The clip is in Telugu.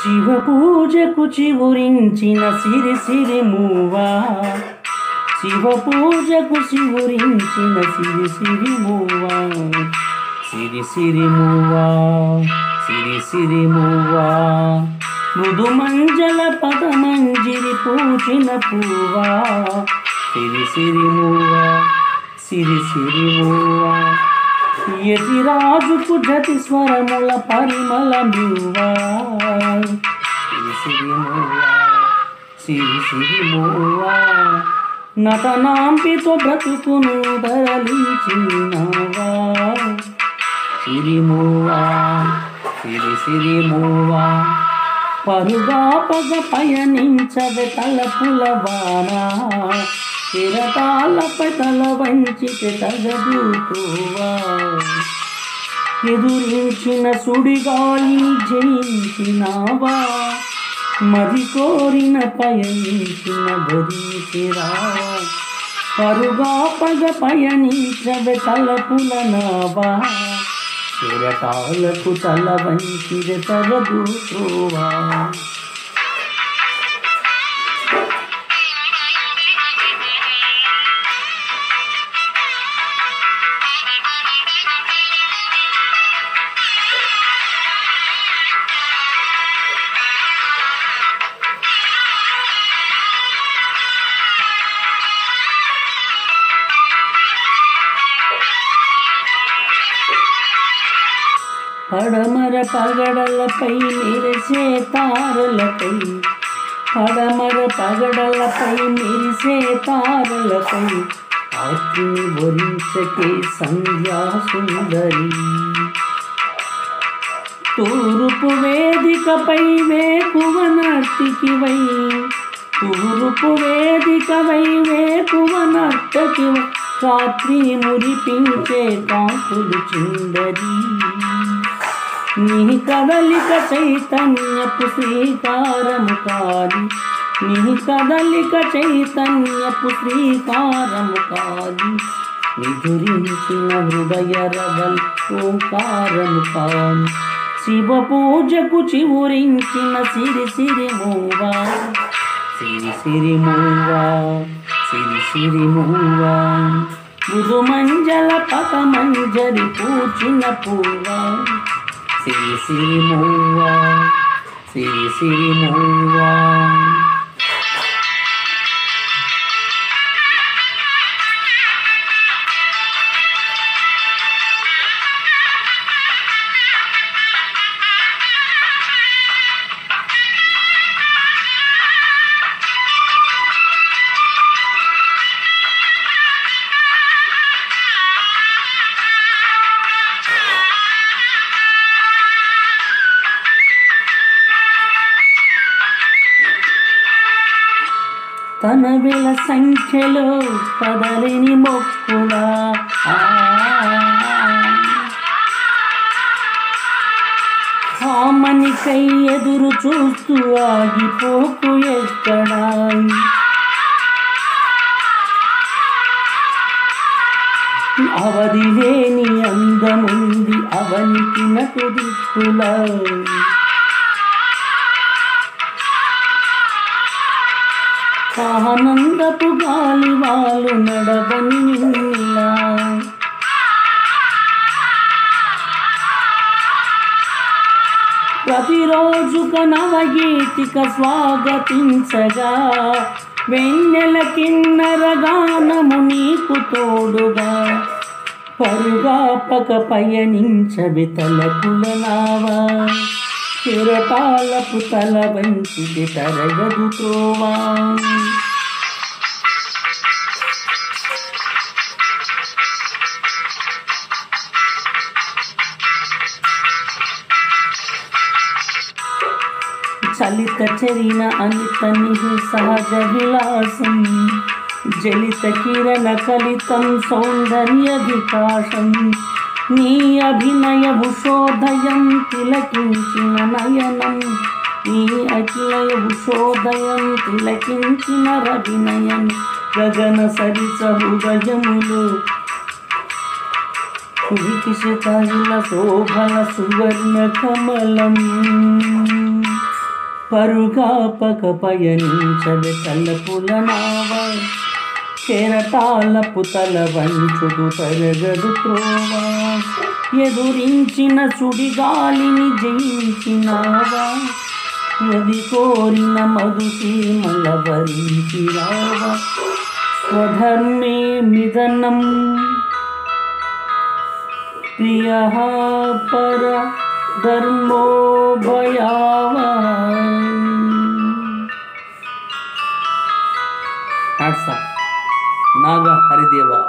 శివ పూజకు చివురించిన సిరి సిరి మూవా శివ పూజకు శివురించిన సిరి సిరి మూవా సిరి సిరి మూవా సిరి సిరి మూవా మృదు మంజల పదమంజిరి పూచిన పూవా సిరి సిరి మూవా సిరి సిరి మూవా యతిరాజుకు జతి స్వరముల పరిమళ మివ్వా సిరి సిరి మూవా సిరి సిరి మూవా నటనాంపితో బ్రతుకును ధరలించినవా సిరిమూవా సిరి సిరిమూవా పరుగా పగ పయనించవే తలపులవానా చిరతాలపై తల వంచితే తగదూతువా ఎదురించిన సుడిగాలిని జయించినావా మది కోరిన పయనించిన భరించిరా పరుగా పగ పయనించవే తలపుల నావా చిరకాలకు తల వంచిర తగదూతువా పడమర పగడలపై మెరిసే తారలపై పడమర పగడలపై మెరిసే తారలపై అగ్ని వరించకే సంధ్యా సుందరి తూర్పు వేదికపై వేకువ నర్తికి వై తూర్పు వేదికవై వేకువ నర్తకి రాత్రి మురిపించే కాకులు చిందరి నీ కదలిక చైతన్యపు శ్రీకారము కాది నీ కదలిక చైతన్యపు శ్రీకారము కాది నిదురించిన హృదయ రవల్ ఓంకారము కాని శివ పూజకు చివురించిన సిరి సిరి మూవా సిరి సిరి మూవా సిరి సిరి మూవా గురు మంజల పక మంజరి పూచిన పూవా సిరి సిరి మూవా సిరి సిరి మూవా తన వెల సంఖ్యలో కదలిని మొక్కులా ఆ. ఆమనికై ఎదురు చూస్తూ ఆగిపోకు ఎక్కడా అవధి లేని అందముంది అవనికి నటు దిక్కులా ఆనందపు గాలి వాళ్ళు నడవని నిన్నిలా ప్రతిరోజుక నవగీతిక స్వాగతించగా వెన్నెల కిన్నర గానము నీకు తోడుగా పరుగాపక పయనించవి తలపుల నావా చిరకాలపు తల వంచిది తరగదు త్రోవా చలిత చెరిన అనితని సహజ విలాసం జలిత కిరణ కలితం సౌందర్య వికాసం నీ అభినయ భుషోదయం తిలకించిన నయనం నీ అఖిలయ భుషోదయం తిలకించిన రవినయం గగన సరిస హృదయములు వికిసితైల శోభల సువర్ణ కమలం పరుగాపక పయనించవే తలపుల నావ కెరటాలపు తల వంచుడు తరగదు త్రోవా ఎదురించిన సుడిగాలిని జయించినావా ఎది కోరిన మధుసీమల వరించిరావా స్వధర్మే నిధనం ప్రియ పర ధర్మో భయావాన్ హ్యాట్స్ ఆఫ్ నాగ హరిదేవ